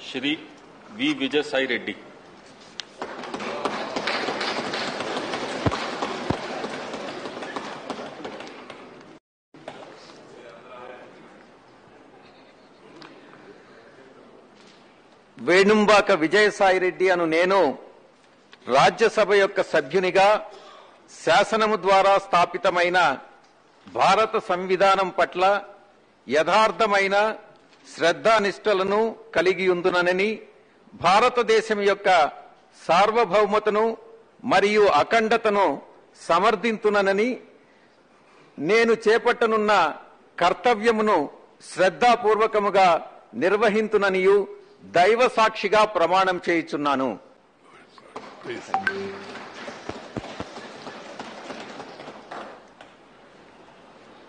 Shri V Vijay Sai Reddy Venumbaka Vijayasai Reddy అను నేను రాజ్యసభ యొక్క సభ్యునిగా శాసనము ద్వారా స్థాపితమైన భారత సంవిధానం పట్ల యథార్థమైన శ్రద్ధానిష్టలను కలిగి ఉందునని భారతదేశం యొక్క సార్వభౌమతను మరియు అఖండతను సమర్థింతునని నేను చేపట్టనున్న కర్తవ్యమును శ్రద్ధాపూర్వకముగా నిర్వహింతుననియు దైవ సాక్షిగా ప్రమాణం చేయుచున్నాను Please.